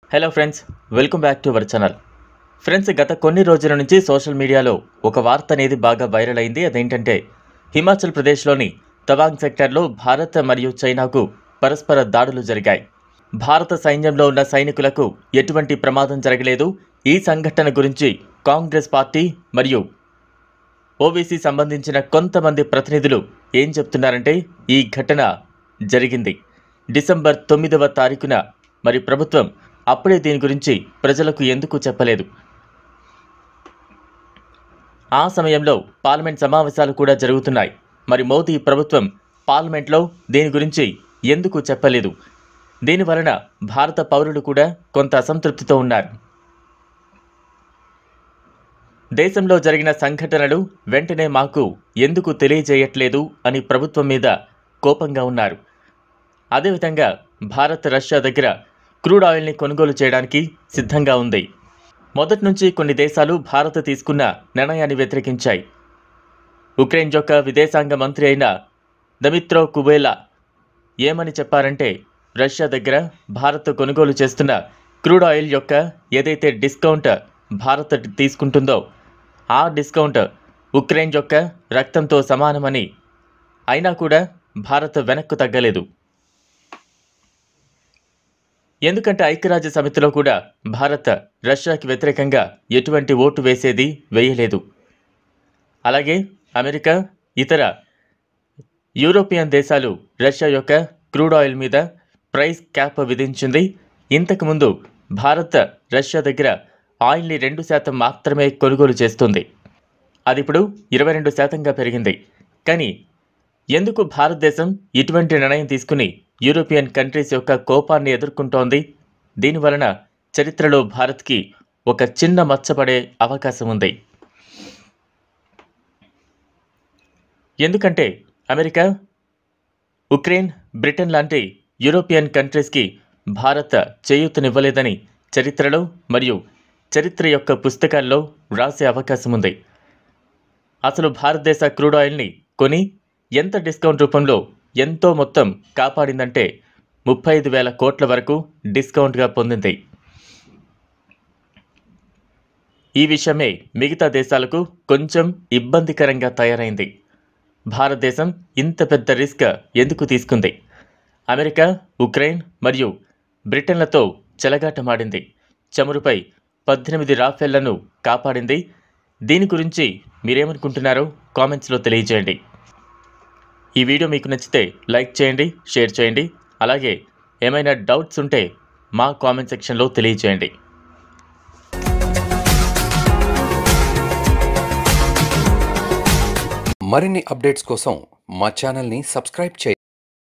hello friends welcome back to our channel friends గత కొన్ని రోజుల నుంచి సోషల్ మీడియాలో ఒక వార్త అనేది బాగా వైరల్ అయింది అదేంటంటే హిమాచల్ ప్రదేశ్లోని తవాంగ్ సెక్టార్లో భారత్ మరియు చైనాకు పరస్పర దాడులు జరిగాయి భారత సైన్యంలో ఉన్న సైనికులకు ఎటువంటి ప్రమాదం జరగలేదు ఈ సంఘటన గురించి కాంగ్రెస్ పార్టీ మరియు ఓబీసీ సంబంధించిన కొంతమంది ప్రతినిధులు ఏం చెప్తున్నారంటే ఈ ఘటన జరిగింది డిసెంబర్ తొమ్మిదవ తారీఖున మరి ప్రభుత్వం అప్పుడే దీని గురించి ప్రజలకు ఎందుకు చెప్పలేదు ఆ సమయంలో పార్లమెంట్ సమావేశాలు కూడా జరుగుతున్నాయి మరి మోదీ ప్రభుత్వం పార్లమెంట్లో దీని గురించి ఎందుకు చెప్పలేదు దీనివలన భారత పౌరులు కూడా కొంత అసంతృప్తితో ఉన్నారు దేశంలో జరిగిన సంఘటనలు వెంటనే మాకు ఎందుకు తెలియజేయట్లేదు అని ప్రభుత్వం మీద కోపంగా ఉన్నారు అదేవిధంగా భారత్ రష్యా దగ్గర క్రూడ్ ఆయిల్ని కొనుగోలు చేయడానికి సిద్ధంగా ఉంది మొదటి నుంచి కొన్ని దేశాలు భారత్ తీసుకున్న నిర్ణయాన్ని వ్యతిరేకించాయి ఉక్రెయిన్ యొక్క విదేశాంగ మంత్రి అయిన దమిత్రో కుబేలా ఏమని చెప్పారంటే రష్యా దగ్గర భారత్ కొనుగోలు చేస్తున్న క్రూడ్ ఆయిల్ యొక్క ఏదైతే డిస్కౌంట్ భారత్ తీసుకుంటుందో ఆ డిస్కౌంట్ ఉక్రెయిన్ యొక్క రక్తంతో సమానమని అయినా కూడా భారత్ వెనక్కు తగ్గలేదు ఎందుకంటే ఐక్యరాజ్య సమితిలో కూడా భారత్ రష్యాకి వ్యతిరేకంగా ఎటువంటి ఓటు వేసేది వేయలేదు అలాగే అమెరికా ఇతర యూరోపియన్ దేశాలు రష్యా యొక్క క్రూడ్ ఆయిల్ మీద ప్రైస్ క్యాప్ విధించింది ఇంతకుముందు భారత్ రష్యా దగ్గర ఆయిల్ని రెండు శాతం మాత్రమే కొనుగోలు చేస్తుంది అది ఇప్పుడు ఇరవై రెండు శాతంగా పెరిగింది కానీ ఎందుకు భారతదేశం ఇటువంటి నిర్ణయం తీసుకుని యూరోపియన్ కంట్రీస్ యొక్క కోపాన్ని ఎదుర్కొంటోంది దీనివలన చరిత్రలో భారత్కి ఒక చిన్న మచ్చపడే అవకాశం ఉంది ఎందుకంటే అమెరికా ఉక్రెయిన్ బ్రిటన్ లాంటి యూరోపియన్ కంట్రీస్కి భారత్ చేయూతనివ్వలేదని చరిత్రలో మరియు చరిత్ర యొక్క పుస్తకాల్లో వ్రాసే అవకాశం ఉంది అసలు భారతదేశ క్రూడ్ ఆయిల్ని కొని ఎంత డిస్కౌంట్ రూపంలో ఎంతో మొత్తం కాపాడిందంటే ముప్పై ఐదు వేల కోట్ల వరకు డిస్కౌంట్గా పొందింది ఈ విషయమే మిగతా దేశాలకు కొంచెం ఇబ్బందికరంగా తయారైంది భారతదేశం ఇంత పెద్ద రిస్క్ ఎందుకు తీసుకుంది అమెరికా ఉక్రెయిన్ మరియు బ్రిటన్లతో చెలగాటమాడింది చమురుపై పద్దెనిమిది రాఫెళ్లను కాపాడింది దీని గురించి మీరేమనుకుంటున్నారో కామెంట్స్లో తెలియజేయండి ఈ వీడియో మీకు నచ్చితే లైక్ చేయండి షేర్ చేయండి అలాగే ఏమైనా డౌట్స్ ఉంటే మా కామెంట్ సెక్షన్లో తెలియజేయండి మరిన్ని అప్డేట్స్ కోసం మా ఛానల్ని సబ్స్క్రైబ్ చేయండి